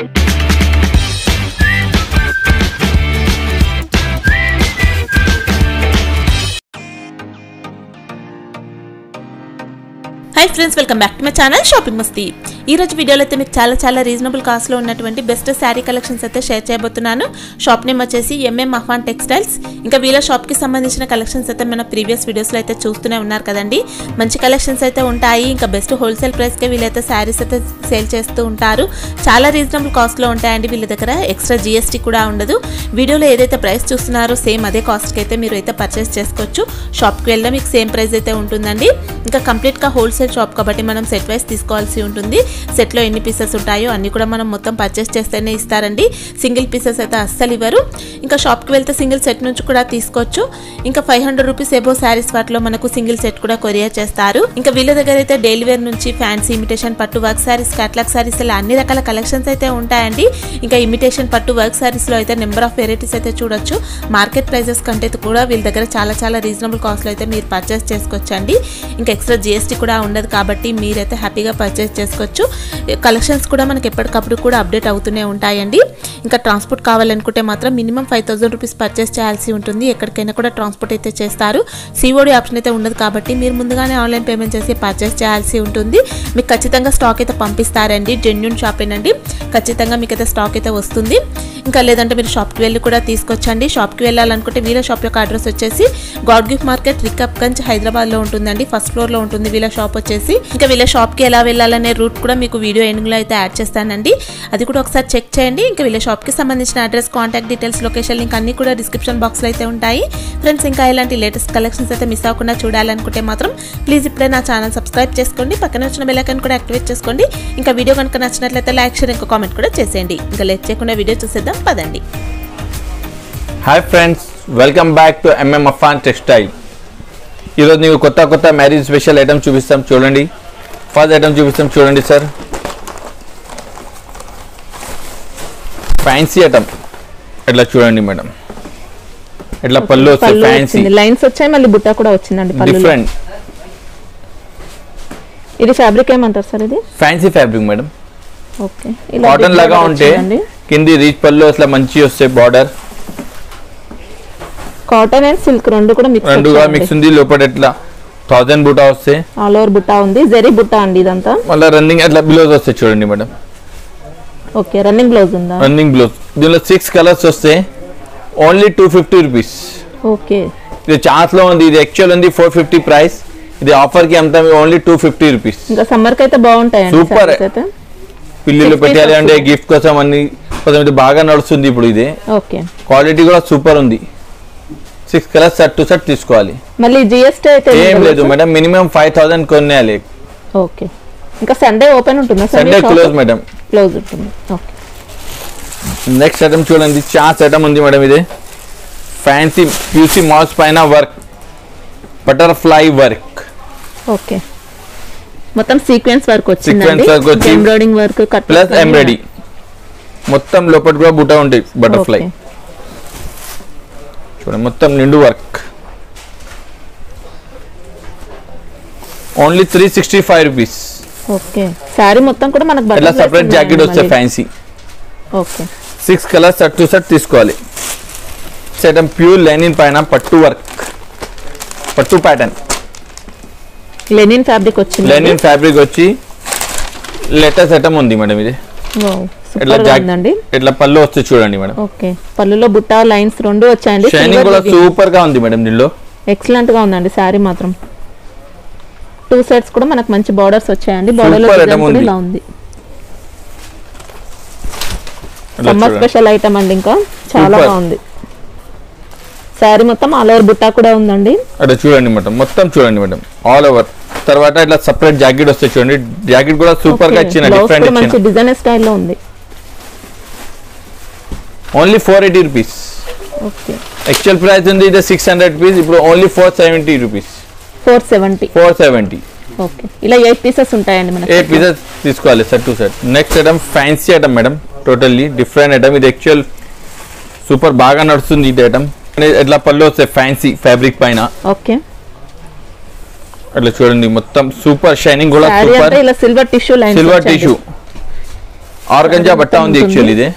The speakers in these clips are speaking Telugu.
Hi friends welcome back to my channel shopping మస్తీ ఈ రోజు వీడియోలో అయితే మీకు చాలా చాలా రీజనబుల్ కాస్ట్లో ఉన్నటువంటి బెస్ట్ శారీ కలెక్షన్స్ అయితే షేర్ చేయబోతున్నాను షాప్ నేమ్ వచ్చేసి ఎంఎం మహాన్ టెక్స్టైల్స్ ఇంకా వీళ్ళ షాప్కి సంబంధించిన కలెక్షన్స్ అయితే మన ప్రీవియస్ వీడియోస్లో అయితే చూస్తూనే ఉన్నారు కదండి మంచి కలెక్షన్స్ అయితే ఉంటాయి ఇంకా బెస్ట్ హోల్సేల్ ప్రైస్కే వీళ్ళైతే శారీస్ అయితే సేల్ చేస్తూ ఉంటారు చాలా రీజనబుల్ కాస్ట్లో ఉంటాయండి వీళ్ళ దగ్గర ఎక్స్ట్రా జిఎస్టీ కూడా ఉండదు వీడియోలో ఏదైతే ప్రైస్ చూస్తున్నారో సేమ్ అదే కాస్ట్కి అయితే మీరు అయితే పర్చేస్ చేసుకోవచ్చు షాప్కి వెళ్ళినా మీకు సేమ్ ప్రైస్ అయితే ఉంటుందండి ఇంకా కంప్లీట్గా హోల్సేల్ షాప్ కాబట్టి మనం సెట్ వైస్ తీసుకోవాల్సి ఉంటుంది సెట్లో ఎన్ని పీసెస్ ఉంటాయో అన్ని కూడా మనం మొత్తం పర్చేస్ చేస్తేనే ఇస్తారండి సింగిల్ పీసెస్ అయితే అస్సలు ఇవ్వరు ఇంకా షాప్కి వెళ్తే సింగిల్ సెట్ నుంచి కూడా తీసుకోవచ్చు ఇంకా five hundred rupees above sarees వాటిలో మనకు సింగిల్ సెట్ కూడా కొరియర్ చేస్తారు ఇంకా వీళ్ళ దగ్గర అయితే డైలీ వేర్ నుంచి ఫ్యాన్సీ ఇమిటేషన్ పట్టు వర్క్ శారీస్ క్యాట్లాగ్ శారీస్ ఇలా అన్ని రకాల కలెక్షన్స్ అయితే ఉంటాయండి ఇంకా ఇమిటేషన్ పట్టు వర్క్ శారీస్ లో అయితే నెంబర్ ఆఫ్ వెరైటీస్ అయితే చూడొచ్చు మార్కెట్ ప్రైజెస్ కంటే కూడా వీళ్ళ దగ్గర చాలా చాలా రీజనబుల్ కాస్ట్లో అయితే మీరు పర్చేస్ చేసుకోవచ్చండి ఇంకా ఎక్స్ట్రా జిఎస్టీ కూడా ఉండదు కాబట్టి మీరైతే హ్యాపీగా పర్చేస్ చేసుకోవచ్చు కలెక్షన్స్ కూడా మనకి ఎప్పటికప్పుడు కూడా అప్డేట్ అవుతూనే ఉంటాయండి ఇంకా ట్రాన్స్పోర్ట్ కావాలనుకుంటే మాత్రం minimum five thousand rupees purchase చేయాల్సి ఉంటుంది ఎక్కడికైనా కూడా ట్రాన్స్పోర్ట్ అయితే చేస్తారు సిఓడి ఆప్షన్ అయితే ఉండదు కాబట్టి మీరు ముందుగానే ఆన్లైన్ పేమెంట్ చేసి పర్చేస్ చేయాల్సి ఉంటుంది మీకు ఖచ్చితంగా స్టాక్ అయితే పంపిస్తారండి జెన్యున్ షాప్ ఏనండి ఖచ్చితంగా మీకు అయితే స్టాక్ అయితే వస్తుంది ఇంకా లేదంటే మీరు షాప్కి వెళ్ళి కూడా తీసుకొచ్చండి షాప్కి వెళ్ళాలనుకుంటే వీళ్ళ షాప్ యొక్క అడ్రస్ వచ్చేసి గాడ్ గిఫ్ట్ మార్కెట్ రికప్గంజ్ హైదరాబాద్లో ఉంటుందండి ఫస్ట్ ఫ్లోర్లో ఉంటుంది వీళ్ళ షాప్ వచ్చేసి ఇంకా వీళ్ళ షాప్కి ఎలా వెళ్ళాలనే రూట్ కూడా మీకు వీడియో ఎండింగ్లో అయితే యాడ్ చేస్తానండి అది కూడా ఒకసారి చెక్ చేయండి ఇంకా వీళ్ళ షాప్కి సంబంధించిన address contact details location link అన్ని కూడా డిస్క్రిప్షన్ బాక్స్లో అయితే ఉంటాయి ఫ్రెండ్స్ ఇంకా ఇలాంటి లేటెస్ట్ కలెక్షన్స్ అయితే మిస్ అవ్వకుండా చూడాలనుకుంటే మాత్రం ప్లీజ్ ఇప్పుడే నా ఛానల్ సబ్స్క్రైబ్ చేసుకోండి పక్కన వచ్చిన బెల్లైకన్ కూడా యాక్టివేట్ చేసుకోండి ఇంకా వీడియో కనుక నచ్చినట్లయితే లైక్ షేర్ ఇంకా కామెంట్ కూడా చేసేయండి ఇంకా లేట్ చేయకుండా వీడియో చూసేద్దాం పదండి hi friends welcome back to MM Afan textile ఈరోజు నీకు కొత్త కొత్త మ్యారేజ్ స్పెషల్ ఐటమ్ చూపిస్తాం చూడండి ఫస్ట్ ఐటమ్ చూపిస్తాం చూడండి సార్ ఫ్యాన్సీ ఐటమ్ ఇట్లా చూడండి మేడం ఇట్లా పళ్ళు వస్తాయి పళ్ళు ఫ్యాన్సీ వచ్చింది లైన్స్ వచ్చాయి మళ్ళీ బుట్ట కూడా వచ్చిందండి పళ్ళు డిఫరెంట్ ఇది ఫ్యాబ్రిక్ ఏమంటారు సార్ ఇది ఫ్యాన్సీ ఫ్యాబ్రిక్ మేడం ఓకే ఇలా కాటన్ big లాగా border ఉంటే వచ్చిందండి. కింది రీచ్ పళ్ళు అసలు మంచి వస్తాయి బార్డర్ కాటన్ అండ్ సిల్క్ రెండు కూడా మిక్స్ రెండుగా మిక్స్ ఉంది లోపల ఇట్లా థౌజండ్ బూటా వస్తాయి ఆల్ ఓవర్ బుట్ట ఉంది జరీ బుట్ట అండి ఇదంతా మళ్ళీ రన్నింగ్ అట్లా బ్లౌజ్ వస్తాయి చూడండి మేడం ఓకే రన్నింగ్ బ్లౌజ్ ఉందా రన్నింగ్ బ్లౌజ్ దీనిలో సిక్స్ కలర్స్ వస్తాయి only two fifty rupees okay ఇది ఛాన్స్ లో ఉంది ఇది యాక్చువల్ ఉంది ఫోర్ ఫిఫ్టీ ప్రైస్ ఇది ఆఫర్ కి అమ్ముతాం ఓన్లీ టూ ఫిఫ్టీ రూపీస్ ఇంకా సమ్మర్ కి అయితే బాగుంటాయండి Super. sarees అయితే పిల్లలు Six పెట్టాలి piece అంటే వస్తుంది. గిఫ్ట్ కోసం అన్ని కొంచెం ఇది బాగా నడుస్తుంది ఇప్పుడు ఇది ఓకే క్వాలిటీ కూడా సూపర్ ఉంది six colours set to set తీసుకోవాలి మళ్ళీ జిఎస్టీ అయితే ఏం ఉందా లేదు sir? Madam minimum five thousand కొనేయాలి ఓకే ఇంకా సండే ఓపెన్ ఉంటుందా sir Sunday close madam close ఉంటుంది ఓకే నెక్స్ట్ ఐటమ్ చూడండి ఛాన్స్ ఐటమ్ ఉంది మేడం ఇది ఫ్యాన్సీ ప్యూసీ మాల్స్ పైన వర్క్ బటర్ఫ్లై వర్క్ ఓకే మొత్తం సీక్వెన్స్ వర్క్ వచ్చిందండి Sequence work వచ్చి- embroidering work cut plus embroidery మొత్తం లోపల కూడా బుట్ట ఉంటాయి బటర్ఫ్లై చూడండి మొత్తం నిండు work only three sixty five rupees okay saree మొత్తం కూడా మనకు ఇట్లా buttons సపరేట్ వేస్తున్నాయండి జాకెట్ వస్తాయి మళ్ళీ. Fancy okay six colours set to set తీసుకోవాలి సెట్ ప్యూర్ లెనిన్ పైన పట్టు వర్క్ పట్టు ప్యాటర్న్ లెనిన్ ఫ్యాబ్రిక్ వచ్చింది లెనిన్ ఫ్యాబ్రిక్ వచ్చి లేటెస్ట్ ఐటమ్ ఉంది మేడం ఇది ఇట్లా సూపర్ గా జాక్ ఉందండి ఇట్లా పళ్ళు వస్తుంది చూడండి మేడం ఓకే పళ్ళులో బుట్ట లైన్స్ రెండు వచ్చాయండి షైనింగ్ కూడా సూపర్ గా ఉంది మేడం దీనిలో ఎక్సలెంట్ గా ఉందండి శారీ మాత్రం టూ సెట్స్ కూడా మనకు మంచి బార్డర్స్ వచ్చాయండి బార్డర్ లో Super డిజైన్ item కూడా ఉంది. ఇలా ఉంది ఇట్లా సమ్మర్ చూడండి. స్పెషల్ ఐటమ్ అండి ఇంకా చాలా Super. బాగుంది శారీ మొత్తం ఆల్ ఓవర్ బుట్ట కూడా ఉందండి అట్లా చూడండి మేడం మొత్తం చూడండి మేడం ఆల్ ఓవర్ తర్వాత ఇట్లా సపరేట్ జాకెట్ వస్తే చూడండి జాకెట్ కూడా సూపర్ గా ఇచ్చిన బ్లౌజ్ డిఫరెంట్ కూడా మంచి ఇచ్చిన డిజైన్ స్టైల్లో ఉంది only four eighty rupees okay actual price ఉంది ఇది సిక్స్ హండ్రెడ్ రూపీస్ ఇప్పుడు only four seventy rupees four seventy four seventy okay ఇలా ఎయిట్ పీసెస్ ఉంటాయండి ఏ మనకి పీసెస్ తీసుకోవాలి set to set next item fancy item madam totally different item ఇది యాక్చువల్ సూపర్ బాగా నడుస్తుంది ఇది ఐటమ్ ఇట్లా పళ్ళు వస్తాయి ఫ్యాన్సీ ఫ్యాబ్రిక్ పైన ఓకే అట్లా చూడండి మొత్తం సూపర్ షైనింగ్ కూడా శారీ సూపర్ అంటే ఇలా silver tissue lines silver tissue organza బట్ట ఉంది యాక్చువల్ ఇది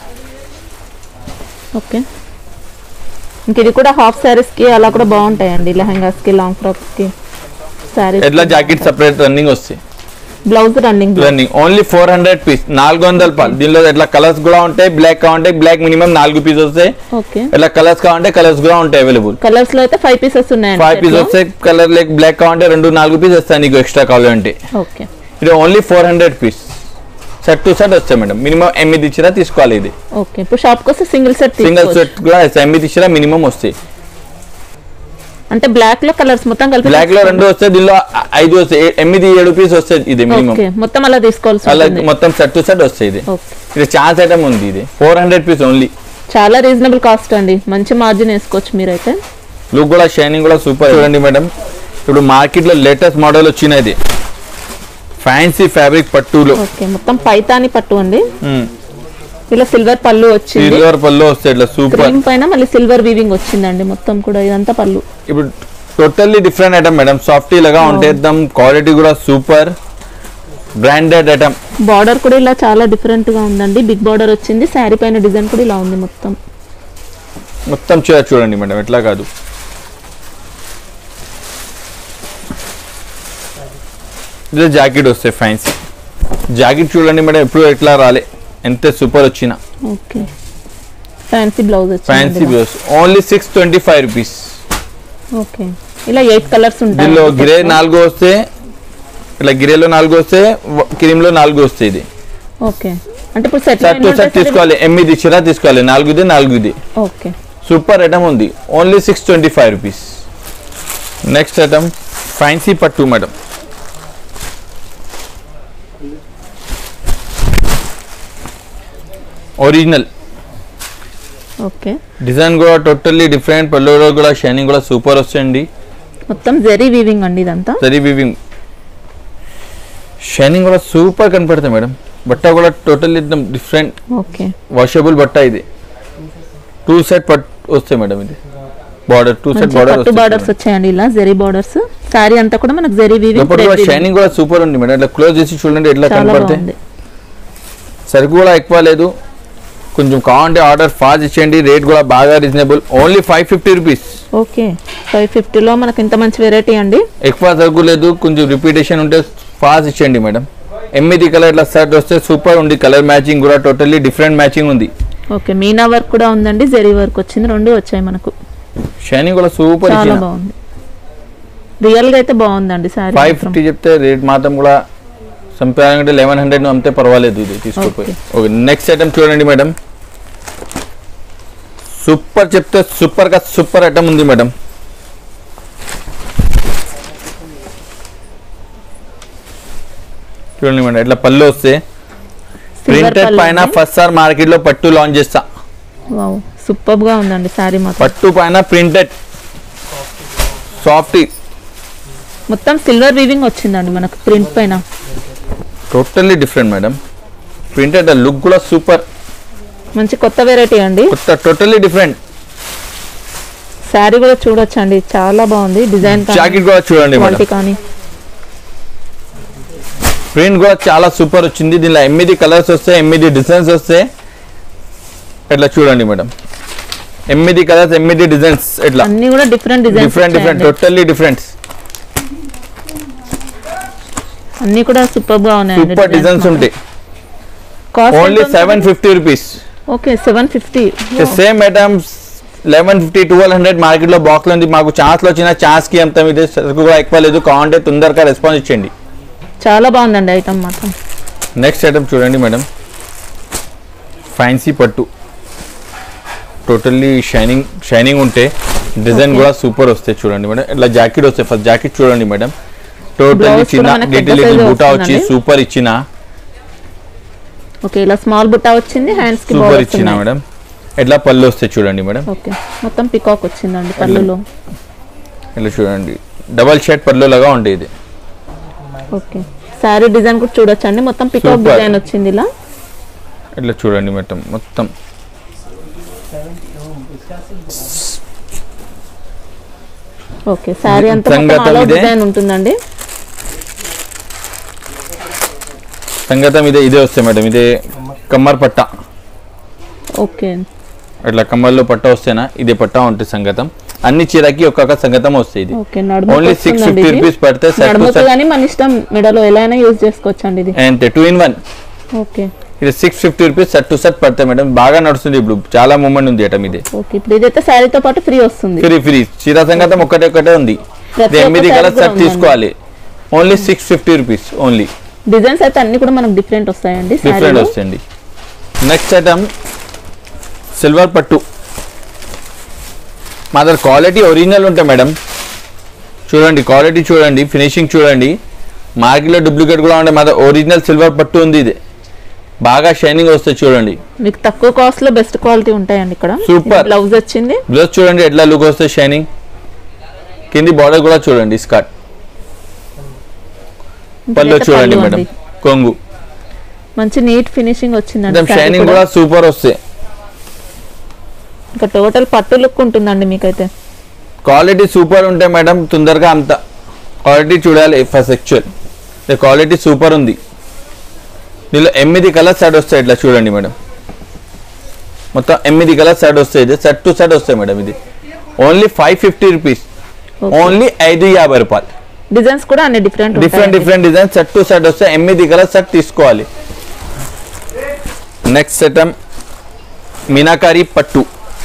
ఓకే ఇంక ఇది కూడా హాఫ్ శారీస్ కి అలా కూడా బాగుంటాయండి లెహంగాస్ కి లాంగ్ ఫ్రాక్స్ కి శారీస్ ఎట్లా జాకెట్ సపరేట్ రన్నింగ్ వస్తాయి blouse running running only four hundred piece నాలుగు వందల పాలు దీనిలో ఎట్లా కలర్స్ కూడా ఉంటాయి బ్లాక్ కావాలంటే బ్లాక్ మినిమం నాలుగు పీస్ వస్తాయి ఓకే ఎట్లా కలర్స్ కావాలంటే కలర్స్ కూడా ఉంటాయి అవైలబుల్ కలర్స్ లో అయితే ఫైవ్ పీసెస్ ఉన్నాయండి ఫైవ్ పీస్ set లో. వస్తాయి కలర్ లైక్ బ్లాక్ కావాలంటే రెండు నాలుగు పీస్ వస్తాయి నీకు ఎక్స్ట్రా కావాలంటే ఓకే ఇది only four hundred piece set to set వస్తాయి మేడం మినిమం ఎనిమిది ఇచ్చినా తీసుకోవాలి ఇది ఓకే ఇప్పుడు షాప్ కి వస్తే సింగిల్ సెట్ సింగిల్ సెట్ కూడా వస్తాయి. ఎనిమిది ఇచ్చినా మినిమం వస్తాయి అంటే బ్లాక్ లో కలర్స్ మొత్తం కలిపి బ్లాక్ లో రెండు వస్తాయి దీనిలో ఐ- ఐదు వస్తాయి ఏ- ఎనిమిది ఏడు పీస్ వస్తాయి ఇది మినిమం ఓకే మొత్తం అలా తీసుకోవాల్సి అలా ఉంటుంది మొత్తం సెట్ టు సెట్ వస్తాయి ఇది ఓకే ఇది ఛాన్స్ ఐటమ్ ఉంది ఇది ఫోర్ హండ్రెడ్ పీస్ ఓన్లీ చాలా రీజనబుల్ కాస్ట్ అండి మంచి మార్జిన్ వేసుకోవచ్చు మీరైతే లుక్ కూడా షైనింగ్ కూడా సూపర్ చూడండి మేడం ఇప్పుడు మార్కెట్ లో లేటెస్ట్ మోడల్ వచ్చినది ఫ్యాన్సీ ఫ్యాబ్రిక్ పట్టులో ఓకే మొత్తం పైతాని పట్టు అండి ఇలా సిల్వర్ పళ్ళు వచ్చింది సిల్వర్ పళ్ళు వస్తాయి ఇట్లా సూపర్ క్రీమ్ పైన మళ్ళీ సిల్వర్ వీవింగ్ వచ్చిందండి మొత్తం కూడా ఇదంతా పళ్ళు ఇప్పుడు టోటల్లీ డిఫరెంట్ ఐటమ్ మేడం సాఫ్టీ లాగా ఉంటాయి ఎక్దమ్ క్వాలిటీ కూడా సూపర్ బ్రాండెడ్ ఐటమ్ బార్డర్ కూడా ఇలా చాలా డిఫరెంట్ గా ఉందండి బిగ్ బార్డర్ వచ్చింది శారీ పైన డిజైన్ కూడా ఇలా ఉంది మొత్తం మొత్తం చీర చూడండి మేడం ఎట్లా కాదు ఇది జాకెట్ వస్తాయి ఫ్యాన్సీ జాకెట్ చూడండి మేడం ఎప్పుడు ఎట్లా రాలే ఎంత సూపర్ వచ్చిన ఓకే ఫ్యాన్సీ బ్లౌజ్ ఫ్యాన్సీ వచ్చింది blouse only six twenty five rupees okay ఇలా ఎయిట్ కలర్స్ దీనిలో గిరే ఉంటాయి నాలుగు వస్తే ఇట్లా గిరేలో నాలుగు వస్తే క్రీమ్ లో నాలుగు వస్తాయి ఇది ఓకే అంటే ఇప్పుడు సెట్ సెట్ టు సెట్ తీసుకోవాలి ఎనిమిది చిరా తీసుకోవాలి నాలుగుది నాలుగుది ఓకే సూపర్ ఐటమ్ ఉంది only six twenty five rupees next item fancy పట్టు మేడం ఒరిజినల్ ఓకే డిజైన్ కూడా టోటల్లీ డిఫరెంట్ పళ్ళు కూడా షైనింగ్ కూడా సూపర్ వస్తాయండి మొత్తం జెరీ వీవింగ్ అండి ఇదంతా సరీ వివింగ్ షైనింగ్ కూడా సూపర్ కనపడుతుంది మేడం బట్ట కూడా టోటల్లీ డిఫరెంట్ ఓకే వాషబుల్ బట్ట ఇది టూ సెట్ పట్ వస్తాయి మేడం ఇది బార్డర్ టూ సెట్ మంచి బార్డర్ పట్టు బార్డర్స్ వచ్చాయండి ఇలా జెరీ బార్డర్స్ శారీ అంతా కూడా మనకు జెరీ వీవింగ్ లోపల కూడా షైనింగ్ కూడా సూపర్ ఉంది మేడం ఇట్లా క్లోజ్ చేసి చూడండి ఎట్లా చాలా కనపడతాయి బాగుంది సరుకు కూడా ఎక్కువ లేదు కొంచెం కావాలంటే ఆర్డర్ ఫాస్ట్ ఇచ్చేయండి రేట్ కూడా బాగా reasonable only five fifty rupees okay five ఫిఫ్టీలో మనకి ఇంత మంచి వెరైటీ అండి ఎక్కువ సరుకు లేదు కొంచెం రిపీటేషన్ ఉంటే ఫాస్ట్ ఇచ్చేయండి మేడం ఎనిమిది కలర్ ఇట్లా షర్ట్ వస్తే సూపర్ ఉంది కలర్ మ్యాచింగ్ కూడా టోటల్లీ డిఫరెంట్ మ్యాచింగ్ ఉంది ఓకే మీనా వర్క్ కూడా ఉందండి జెరీ వర్క్ వచ్చింది రెండు వచ్చాయి మనకు షైనింగ్ కూడా సూపర్ చాలా ఇచ్చిన బాగుంది రియల్ గా అయితే బాగుందండి శారీ ఫైవ్ ఫిఫ్టీ చెప్తే రేట్ మాత్రం కూడా సంపాదంటే లెవెన్ హండ్రెడ్ అమ్మితే పర్వాలేదు ఇది తీసుకోపోయి ఓకే నెక్స్ట్ ఐటమ్ చూడండి మేడం సూపర్ చెప్తే సూపర్ గా సూపర్ ఐటమ్ ఉంది మేడం చూడండి మేడం ఇట్లా పళ్ళు వస్తే ప్రింటెడ్ పైన ఫస్ట్ సార్ మార్కెట్ లో పట్టు లాంచ్ చేస్తా సూపర్ గా ఉందండి శారీ మాత్రం పట్టు పైన ప్రింటెడ్ సాఫ్ట్ మొత్తం సిల్వర్ వీవింగ్ వచ్చిందండి మనకు ప్రింట్ పైన totally different madam printed look కూడా సూపర్ మంచి కొత్త వెరైటీ అండి కొత్త టోటల్లీ డిఫరెంట్ శారీ కూడా చూడొచ్చండి చాలా బాగుంది డిజైన్ జాకెట్ కూడా చూడండి మేడం క్వాలిటీ కానీ ప్రింట్ కూడా చాలా సూపర్ వచ్చింది దీనిలో ఎనిమిది కలర్స్ వస్తాయి ఎనిమిది డిజైన్స్ వస్తాయి ఇట్లా చూడండి మేడం ఎనిమిది కలర్స్ ఎనిమిది డిజైన్స్ ఇట్లా అన్ని కూడా different design different different totally different అన్ని కూడా సూపర్ గా ఉన్నాయండి సూపర్ డిజైన్స్ ఉంటాయి only seven fifty rupees okay seven fifty same items eleven fifty twelve hundred market లో బాక్స్ లో ఉంది మాకు ఛాన్స్ లో వచ్చిన ఛాన్స్ కి అంత ఇది సరుకు కూడా ఎక్కువ లేదు కావాలంటే తొందరగా రెస్పాన్స్ ఇచ్చేయండి చాలా బాగుందండి ఐటమ్ మాత్రం నెక్స్ట్ ఐటమ్ చూడండి మేడం ఫ్యాన్సీ పట్టు టోటల్లీ షైనింగ్ షైనింగ్ ఉంటే డిజైన్ Okay. కూడా సూపర్ వస్తాయి చూడండి మేడం ఇట్లా జాకెట్ వస్తాయి ఫస్ట్ జాకెట్ చూడండి మేడం టోటల్లీ Blouse కూడా చిన్న మనకి లిటిల్ పెద్ద లిటిల్ size బూటా వచ్చి వస్తుందండి. సూపర్ ఇచ్చిన ఓకే ఇలా స్మాల్ బుట్టా వచ్చింది హ్యాండ్స్ కి సూపర్ బాగా ఇచ్చిన మేడం ఎట్లా పళ్ళు వస్తాయి చూడండి మేడం ఓకే మొత్తం పికాక్ వచ్చిందండి పళ్ళులో ఇట్లా చూడండి డబల్ షర్ట్ పళ్ళు లాగా ఉంటాయి ఇది ఓకే శారీ డిజైన్ కూడా చూడొచ్చండి మొత్తం పికాక్ Super. డిజైన్ వచ్చింది ఇలా ఇట్లా చూడండి మేడం మొత్తం ఓకే శారీ అంతా సంగతం మొత్తం ఇదే? డిజైన్ ఉంటుందండి సంగతం ఇదే ఇదే వస్తాయి మేడం ఇదే కమ్మర్ పట్ట ఓకే ఇట్లా కమ్మర్లో పట్ట వస్తేనా ఇదే పట్ట ఉంటుంది సంగతం అన్ని చీరకి ఒక్కొక్క సంగతం వస్తాయి ఇది ఓకే నడుము ఓన్లీ సిక్స్ ఫిఫ్టీ రూపీస్ పడితే సెట్ టు నడుముకు సెట్ కానీ మన ఇష్టం మెడలో ఎలా అయినా యూజ్ చేసుకోవచ్చు అండి ఇది అంతే టూ ఇన్ వన్ ఓకే ఇది six fifty rupees set to set పడతాయి మేడం బాగా నడుస్తుంది ఇప్పుడు చాలా మూమెంట్ ఉంది ఐటమ్ ఇది ఓకే ఇప్పుడు ఇదైతే శారీతో పాటు ఫ్రీ వస్తుంది ఫ్రీ ఫ్రీ చీర సంగతం ఒకటే ఒకటే ఉంది ప్రతి ఇది ఒక్క ఎనిమిది size కలర్ కూడా సెట్ ఉందండి. తీసుకోవాలి only six fifty rupees only designs అయితే అన్ని కూడా మనకు డిఫరెంట్ వస్తాయండి డిఫరెంట్ శారీలో వస్తుంది నెక్స్ట్ ఐటమ్ సిల్వర్ పట్టు మా దగ్గర క్వాలిటీ ఒరిజినల్ ఉంటాయి మేడం చూడండి క్వాలిటీ చూడండి ఫినిషింగ్ చూడండి మార్కెట్లో డూప్లికేట్ కూడా ఉంటాయి మా దగ్గర ఒరిజినల్ సిల్వర్ పట్టు ఉంది ఇది బాగా షైనింగ్ వస్తుంది చూడండి మీకు తక్కువ కాస్ట్ లో బెస్ట్ క్వాలిటీ ఉంటాయండి ఇక్కడ Super. బ్లౌజ్ వచ్చింది బ్లౌజ్ చూడండి ఎట్లా లుక్ వస్తుంది షైనింగ్ కింది బార్డర్ కూడా చూడండి స్కర్ట్ పళ్ళు ఇదైతే చూడండి పళ్ళు మేడం అండి. కొంగు మంచి నీట్ ఫినిషింగ్ వచ్చిందండి saree షైనింగ్ కూడా. కూడా సూపర్ వస్తాయి ఇంకా టోటల్ పట్టు లుక్ ఉంటుందండి మీకైతే క్వాలిటీ సూపర్ ఉంటాయి మేడం తొందరగా అంత క్వాలిటీ చూడాలి ఫస్ట్ యాక్చువల్ క్వాలిటీ సూపర్ ఉంది దీనిలో ఎనిమిది కలర్స్ సెట్ వస్తాయి ఇట్లా చూడండి మేడం మొత్తం ఎనిమిది కలర్స్ సెట్ వస్తాయి ఇది సెట్ టు సెట్ వస్తాయి మేడం ఇది only five fifty rupees Okay. Only ఐదు యాభై రూపాయలు డిజైన్స్ కూడా అన్ని different different different design set to set వస్తాయి ఎనిమిది కలర్ సెట్ తీసుకోవాలి నెక్స్ట్ సెటమ్ మీనాకారి పట్టు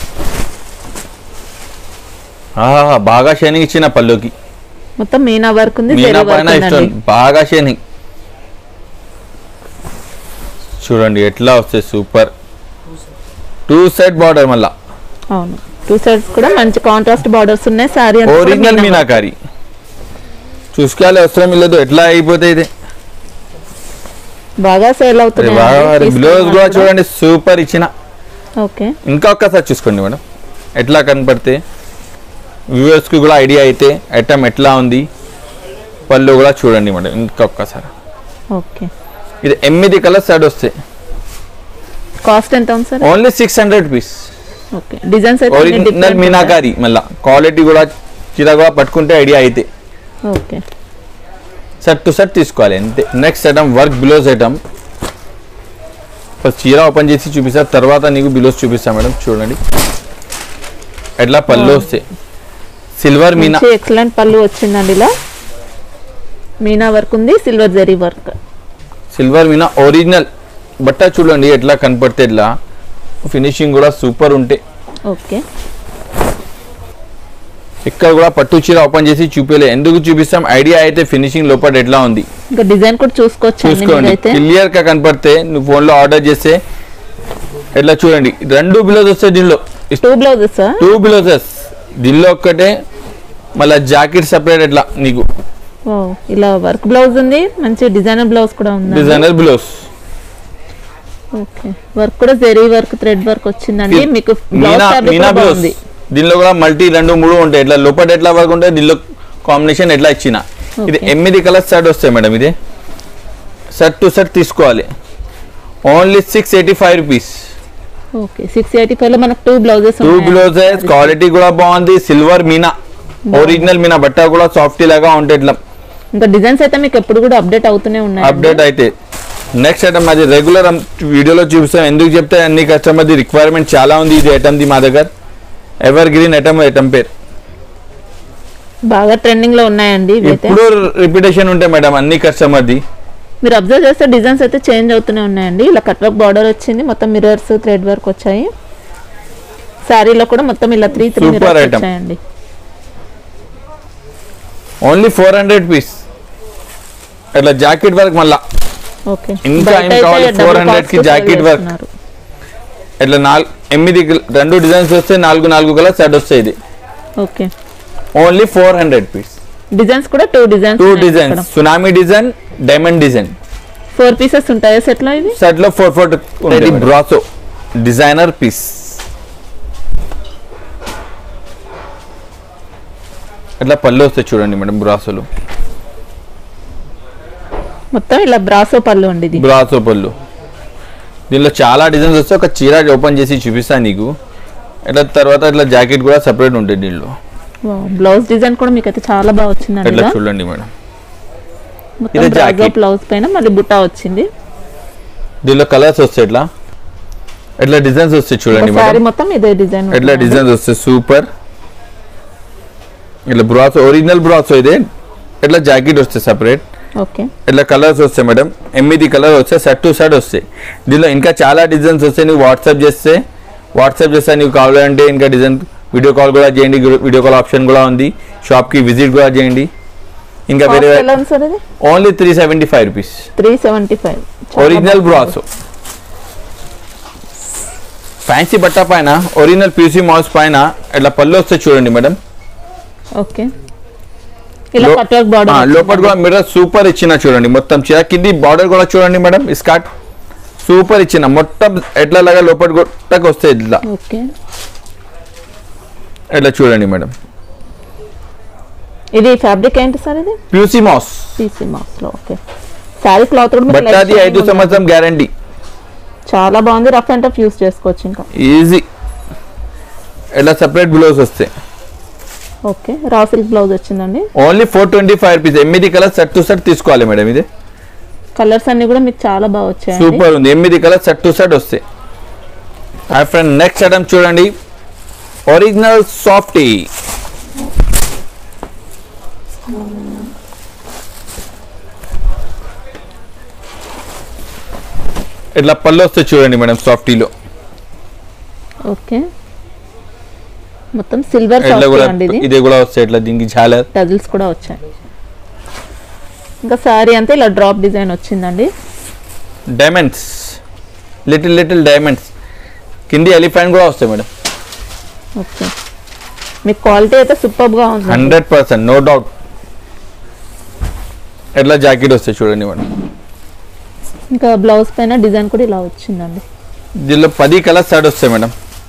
ఆహా, బాగా షైనింగ్ ఇచ్చిన పళ్ళుకి మొత్తం మీనా వర్క్ ఉంది మీనా జరీ పైన వర్క్ ఇష్టం ఉందండి బాగా షైనింగ్ చూడండి ఎట్లా వస్తాయి సూపర్ టూ సెట్ బార్డర్ మళ్ళా అవును టూ సైడ్స్ కూడా మంచి కాంట్రాస్ట్ బార్డర్స్ ఉన్నాయి సారీ ఒరిజినల్ మీనాకారి చూసుకోవాలి అవసరం లేదు ఎట్లా అయిపోతే ఇది బాగా సేల్ బ్లౌజ్ కూడా అవుతున్నాయి చూడండి సూపర్ ఇచ్చిన ఓకే ఇంకా ఒక్కసారి చూసుకోండి మేడం ఎట్లా కనపడితే వ్యూవర్స్కి కూడా ఐడియా అయితే ఐటమ్ ఎట్లా ఉంది పళ్ళు కూడా చూడండి మేడం ఇంకా ఒక్కసారి ఓకే ఇది ఎనిమిది కలర్స్ సెట్ వస్తాయి కాస్ట్ ఎంత ఉంది sir only six hundred rupees okay designs అయితే అన్ని ఒరిజినల్ different మీనాకారి మళ్ళా క్వాలిటీ కూడా చీర కూడా పట్టుకుంటే ఐడియా అయితే ఉంటాయి. ఓకే సెట్ టు సెట్ తీసుకోవాలి అంతే next item work blouse item first చీర ఓపెన్ చేసి చూపిస్తా తర్వాత నీకు బిలోస్ చూపిస్తా మేడం చూడండి ఎట్లా పళ్ళు వస్తాయి సిల్వర్ మీనా మంచి ఎక్సలెంట్ పళ్ళు వచ్చిందండి ఇలా మీనా వర్క్ ఉంది సిల్వర్ జరీ వర్క్ సిల్వర్ మీనా ఒరిజినల్ బట్ట చూడండి ఎట్లా కనపడితే ఎట్లా ఫినిషింగ్ కూడా సూపర్ ఉంటే ఓకే ఇక్కడ కూడా పట్టు చీర ఓపెన్ చేసి చూపించలే ఎందుకు చూపిస్తాం ఐడియా అయితే ఫినిషింగ్ లోపల ఎట్లా ఉంది ఇంకా డిజైన్ కూడా చూసుకోవచ్చు అండి చూసుకోండి మీరైతే క్లియర్ గా కనపడితే నువ్వు ఫోన్ లో ఆర్డర్ చేస్తే ఎట్లా చూడండి రెండు బ్లౌజ్ వస్తాయి దీనిలో టూ బ్లౌజెస్ టూ బ్లౌజెస్ దీనిలో ఒక్కటే మళ్ళీ జాకెట్ సపరేట్ ఎట్లా నీకు ఇలా వర్క్ బ్లౌజ్ ఉంది మంచి డిజైనర్ బ్లౌజ్ కూడా ఉంది డిజైనర్ బ్లౌజ్ ఓకే వర్క్ కూడా జరీ వర్క్ థ్రెడ్ వర్క్ వచ్చిందండి మీకు బ్లౌజ్ మీనా ఫ్యాబ్రిక్ మీనా కూడా బ్లౌజ్ బాగుంది దీనిలో కూడా మల్టీ రెండు మూడు ఉంటాయి ఎట్లా లోపల ఎట్లా వర్క్ ఉంటాయి దీనిలో కాంబినేషన్ ఎట్లా ఇచ్చిన ఇది Okay. ఎనిమిది కలర్స్ సెట్ వస్తాయి మేడం ఇది సెట్ టు సెట్ తీసుకోవాలి only six eighty five rupees okay six eighty five లో మనకు two blouses two blouses quality కూడా బాగుంది సిల్వర్ మీనా ఒరిజినల్ మీనా బట్ట కూడా సాఫ్టీ లాగా ఉంటాయి ఇట్లా ఇంకా డిజైన్స్ అయితే మీకు ఎప్పుడు కూడా అప్డేట్ అవుతూనే ఉన్నాయి అప్డేట్ అయితే నెక్స్ట్ ఐటమ్ అది రెగ్యులర్ వీడియోలో చూపిస్తాం ఎందుకు చెప్తే అన్ని కస్టమర్ ది రిక్వైర్మెంట్ చాలా ఉంది ఇది ఐటమ్ ది మా దగ్గర ఎవర్ గ్రీన్ ఐటమ్ ఐటమ్ పేరు బాగా ట్రెండింగ్ లో ఉన్నాయండి ఇవైతే ఎప్పుడు రిపిటేషన్ ఉంటాయి మేడం అన్ని కస్టమర్ ది మీరు అబ్జర్వ్ చేస్తే డిజైన్స్ అయితే చేంజ్ అవుతూనే ఉన్నాయండి ఇలా కట్ వర్క్ బార్డర్ వచ్చింది మొత్తం మిర్రర్స్ థ్రెడ్ వర్క్ వచ్చాయి శారీలో కూడా మొత్తం ఇలా three three Super mirrors item. వచ్చాయండి ఓన్లీ ఫోర్ హండ్రెడ్ పీస్ ఇట్లా జాకెట్ వర్క్ మళ్ళా ఓకే ఇంకా బయట ఏం అయితే కావాలి? double 400 cost కి తో jacket sell work. చేస్తున్నారు. ఇట్లా నాలుగు ఎనిమిది కిల్- రెండు డిజైన్స్ వస్తే నాలుగు నాలుగు కలర్ సెట్ వస్తాయి ఇది okay only four hundred piece designs కూడా two designs two designs tsunami design diamond design four pieces ఉంటాయా సెట్ లో ఇవి సెట్ లో ఫోర్ ఫోర్ ఇది బ్రాసో డిజైనర్ పీస్ ఇట్లా పళ్ళు వస్తాయి చూడండి మేడం బ్రాసోలు మొత్తం ఇలా బ్రాసో పళ్ళు అండి ఇది బ్రాసో పళ్ళు దీనిలో చాలా డిజైన్స్ వస్తే ఒక చీర ఓపెన్ చేసి చూపిస్తాను నీకు ఇట్లా తర్వాత ఇట్లా జాకెట్ కూడా సపరేట్ ఉంటుంది దీనిలో బ్లౌజ్ డిజైన్ కూడా మీకు అయితే చాలా బాగా వచ్చిందండి ఇట్లా ఇలా. చూడండి మేడం మొత్తం ఇది బ్రాజో jacket. బ్లౌజ్ పైన మళ్ళీ బుట్టా వచ్చింది దీనిలో కలర్స్ వస్తాయి ఇట్లా ఇట్లా డిజైన్స్ వస్తాయి చూడండి శారీ మేడం మొత్తం ఇదే డిజైన్ ఇట్లా డిజైన్స్ వస్తాయి సూపర్ ఇట్లా బ్రాస్ ఒరిజినల్ బ్రాస్ ఇదే ఇట్లా జాకెట్ వస్తాయి సపరేట్ ఓకే ఇట్లా కలర్స్ వస్తాయి మేడం ఎనిమిది కలర్ వస్తాయి సెట్ టు సెట్ వస్తాయి దీనిలో ఇంకా చాలా డిజైన్స్ వస్తాయి నువ్వు వాట్సాప్ చేస్తే వాట్సాప్ చేస్తే నీకు కావాలంటే ఇంకా డిజైన్ వీడియో కాల్ కూడా చేయండి వీడియో కాల్ ఆప్షన్ కూడా ఉంది షాప్కి విజిట్ కూడా చేయండి ఇంకా వేరే ఎలా ఉంది సార్ ఇది only three seventy five rupees three seventy five original brass fancy బట్ట పైన ఒరిజినల్ పీసీ మౌస్ పైన ఇట్లా పళ్ళు వస్తే చూడండి మేడం ఓకే ఇలా లో- కట్ వర్క్ ఆ, బార్డర్ లోపల కూడా మిర్రర్ సూపర్ ఇచ్చిన చూడండి మొత్తం చీర కింది బార్డర్ కూడా చూడండి మేడం స్కాట్ సూపర్ ఇచ్చిన మొత్తం ఎట్లా లాగా లోపల కొట్టకు వస్తాయి ఇట్లా ఓకే ఇట్లా చూడండి మేడం ఇది ఫ్యాబ్రిక్ ఏంటి సార్ ఇది ప్యూసీ మౌస్ పీసీ మాస్ లో ఓకే శారీ క్లాత్ కూడా మీకు బట్ light అది shading ఐదు ఉంది. సంవత్సరం గ్యారంటీ చాలా బాగుంది రఫ్ అండ్ టఫ్ యూస్ చేసుకోవచ్చు ఇంకా ఈజీ ఇట్లా సెపరేట్ బ్లౌజ్ వస్తాయి ఓకే రా సిల్క్ బ్లౌజ్ వచ్చిందండి only four twenty five rupees ఎనిమిది కలర్ సెట్ టు సెట్ తీసుకోవాలి మేడం ఇది కలర్స్ అన్ని కూడా మీకు చాలా బాగా వచ్చాయండి సూపర్ ఉంది ఎనిమిది కలర్ సెట్ టు సెట్ వస్తాయి హాయ్ ఫ్రెండ్ నెక్స్ట్ ఐటమ్ చూడండి ఒరిజినల్ సాఫ్టీ ఇట్లా పళ్ళు వస్తాయి చూడండి మేడం సాఫ్టీలో ఓకే మొత్తం సిల్వర్ ఇట్లా కూడా అండి ఇది ఇది కూడా వస్తాయి ఇట్లా దీనికి జాలర్ టజిల్స్ కూడా వచ్చాయి ఇంకా శారీ అంతా ఇలా డ్రాప్ డిజైన్ వచ్చిందండి డైమండ్స్ లిటిల్ లిటిల్ డైమండ్స్ కింది ఎలిఫెంట్ కూడా వస్తాయి మేడం ఓకే మీకు క్వాలిటీ అయితే సూపర్ గా ఉంది హండ్రెడ్ పర్సెంట్ నో డౌట్ ఎట్లా జాకెట్ వస్తాయి చూడండి మేడం ఇంకా బ్లౌజ్ పైన డిజైన్ కూడా ఇలా వచ్చిందండి దీనిలో పది కలర్స్ షర్ట్ వస్తాయి మేడం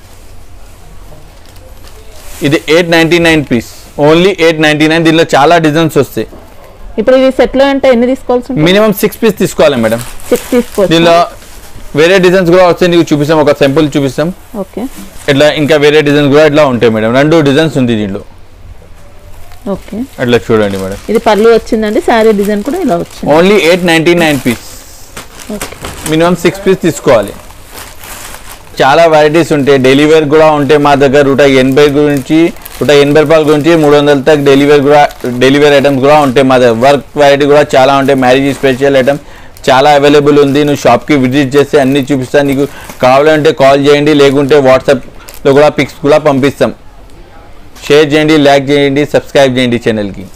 ఇది eight ninety nine piece only eight ninety nine దీనిలో చాలా డిజైన్స్ వస్తాయి ఇప్పుడు ఇవి సెట్ లో అంటే ఎన్ని తీసుకోవాల్సి ఉంటుంది మినిమం సిక్స్ పీస్ తీసుకోవాలి మేడం సిక్స్ తీసుకోవచ్చు దీనిలో వేరే డిజైన్స్ కూడా వస్తాయి నీకు చూపిస్తాం ఒక సింపుల్ చూపిస్తాం ఓకే ఇట్లా ఇంకా వేరే డిజైన్స్ కూడా ఇట్లా ఉంటాయి మేడం రెండు డిజైన్స్ ఉంది దీనిలో ఓకే అట్లా చూడండి మేడం ఇది పళ్ళు వచ్చిందండి శారీ డిజైన్ కూడా ఇలా వచ్చింది only eight ninety nine piece okay minimum six piece తీసుకోవాలి చాలా వెరైటీస్ ఉంటాయి డైలీ వేర్ కూడా ఉంటాయి మా దగ్గర నూట ఎనభై గురించి నూట ఎనభై రూపాయల గురించి మూడు వందల తగ్గ డైలీ వేర్ కూడా డైలీ వేర్ ఐటమ్స్ కూడా ఉంటాయి మా దగ్గర వర్క్ వెరైటీ కూడా చాలా ఉంటాయి మ్యారేజ్ స్పెషల్ ఐటమ్ చాలా అవైలబుల్ ఉంది నువ్వు షాప్కి విజిట్ చేస్తే అన్ని చూపిస్తాను నీకు కావాలంటే కాల్ చేయండి లేకుంటే వాట్సాప్లో కూడా పిక్స్ కూడా పంపిస్తాం షేర్ చేయండి లైక్ చేయండి సబ్స్క్రైబ్ చేయండి ఛానల్కి